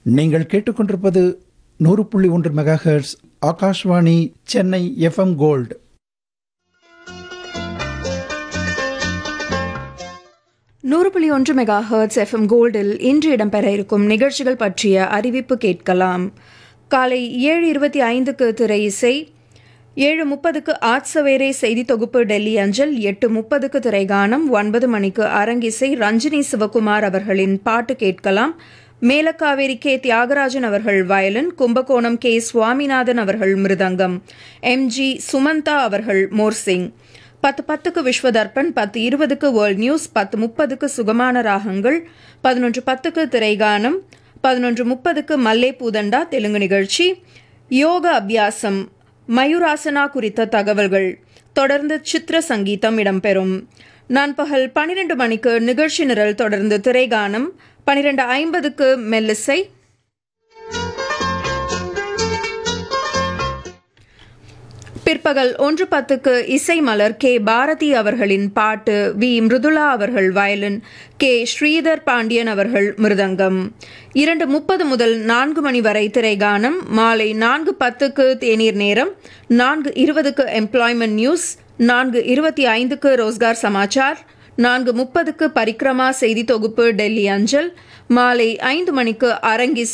நீங்கள் கேட்டுக்கொண்டிருப்பது நூறு புள்ளி ஒன்று megahertz Akashvani Chennai FM gold நூறு புள்ளி ஒன்று மெகா ஹர்ட்ஸ் எஃப்எம் கோல்டில் இன்று இடம்பெற இருக்கும் நிகழ்ச்சிகள் பற்றிய அறிவிப்பு கேட்கலாம் காலை ஏழு இருபத்தி ஐந்துக்கு திரை இசை ஏழு முப்பதுக்கு ஆட்சவேரே செய்தி தொகுப்பு டெல்லி அஞ்சல் எட்டு முப்பதுக்கு திரைகானம் ஒன்பது மணிக்கு அரங்கிசை ரஞ்சினி சிவகுமார் அவர்களின் பாட்டு கேட்கலாம் மேலக்காவேரி கே தியாகராஜன் அவர்கள் வயலின் கும்பகோணம் கே சுவாமிநாதன் அவர்கள் மிருதங்கம் எம் ஜி சுமந்தா அவர்கள் மோர்சிங் பத்து பத்துக்கு விஸ்வதர்ப்பன் பத்து இருபதுக்கு வேர்ல்ட் நியூஸ் பத்து முப்பதுக்கு சுகமான ராகங்கள் பதினொன்று பத்துக்கு திரைகானம் பதினொன்று முப்பதுக்கு மல்லே பூதண்டா தெலுங்கு நிகழ்ச்சி யோக அபியாசம் மயூராசனா குறித்த தகவல்கள் தொடர்ந்து சித்திர சங்கீதம் இடம்பெறும் நண்பகல் பனிரெண்டு மணிக்கு நிகழ்ச்சி நிரல் தொடர்ந்து திரைகானம் பனிரெண்டு ஐம்பதுக்கு மெல்லிசை பிற்பகல் ஒன்று பத்துக்கு இசை மலர் கே பாரதி அவர்களின் பாட்டு வி மிருதுளா அவர்கள் வயலின் கே ஸ்ரீதர் பாண்டியன் அவர்கள் மிருதங்கம் இரண்டு முப்பது முதல் நான்கு மணி வரை திரைகானம் மாலை நான்கு பத்துக்கு தேநீர் நேரம் நான்கு இருபதுக்கு எம்ப்ளாய்மெண்ட் நியூஸ் நான்கு இருபத்தி ஐந்துக்கு ரோஸ்கார் சமாச்சார் நான்கு முப்பதுக்கு பரிக்ரமா செய்தி தொகுப்பு டெல்லி அஞ்சல் மாலை ஐந்து மணிக்கு அரங்கிசை